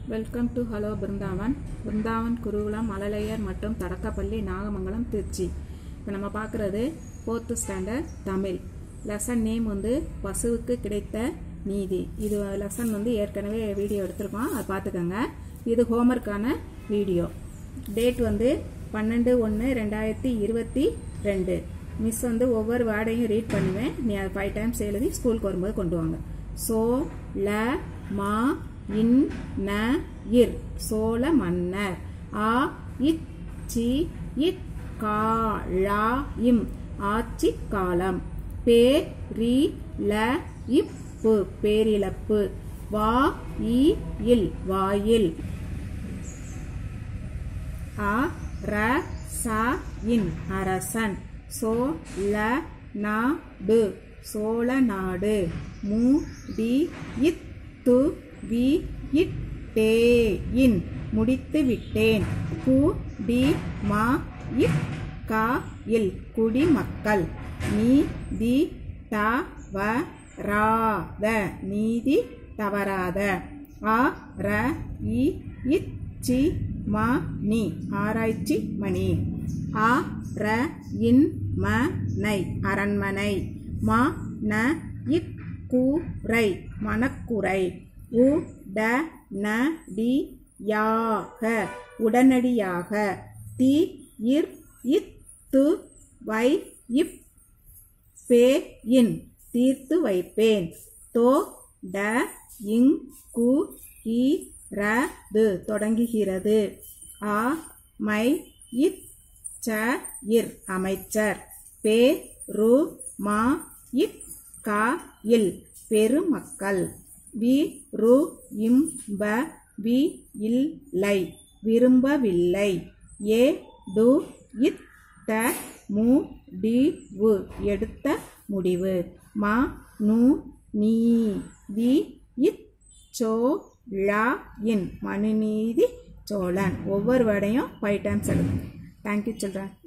welcome to hello Brindavan Brindavan Gurukulam மழலையர் மற்றும் தொடக்கப்பள்ளி நாகமங்கலம் திருச்சி இப்போ நம்ம பார்க்குறது fourth standard Tamil lesson name வந்து பசுவுக்கு கிடைத்த நீதி இது லெசன் வந்து ஏற்கனவே வீடியோ எடுத்திருக்கோம் அதை பார்த்துக்கோங்க இது ஹோம்ஒர்க்கான வீடியோ டேட் வந்து பன்னெண்டு ஒன்று ரெண்டாயிரத்தி இருபத்தி ரெண்டு மிஸ் வந்து ஒவ்வொரு வேர்டையும் ரீட் பண்ணுவேன் நீ அதை ஃபைவ் டைம்ஸ் எழுதி ஸ்கூலுக்கு வரும்போது கொண்டு வாங்க சோ ல மா இன் ந இர் சோழ மன்னர் ஆ இச் சி இக் கா ழா இம் ஆட்சி காலம் பே ரி ல இப்பு பேரிழப்பு வா இ இல் வாயில் அ ர ச இன் அரசன் சோ ல நா டு சோழ நாடு மு டி இத் து வி இட் டே இன் முடித்து விட்டேன் கு டி மா இட் கா இல் குடிமக்கள் நீ தி த வ ரா த நீதி தவறாத ஆ ர இ இச் சி ம நி ஆராய்ச்சி மணி ஆ ர இன் ம நை அரண்மனை ம ந இக் கூரை மணக்குறை உ ட ந டி யாக உடனடியாக தி இர் இத் து வை இப் பே இன் தீர்த்து வைப்பேன் தோ ட இங் கு இ ர து தொடங்குகிறது ஆ மை இத் ச இர் அமைச்சர் பே ரு மா இக் கா இல் பெருமக்கள் வி ரு இம் ப வி இல்லை விரும்பவில்லை ஏ டு இத் த மு டி வு எடுத்த முடிவு மா நு நீ வி இத் சோ லா இன் மனுநீதி சோழன் ஒவ்வொரு வேர்டையும் ஃபைவ் டைம்ஸ் எழுதுங்க தேங்க்யூ சில்ட்ரன்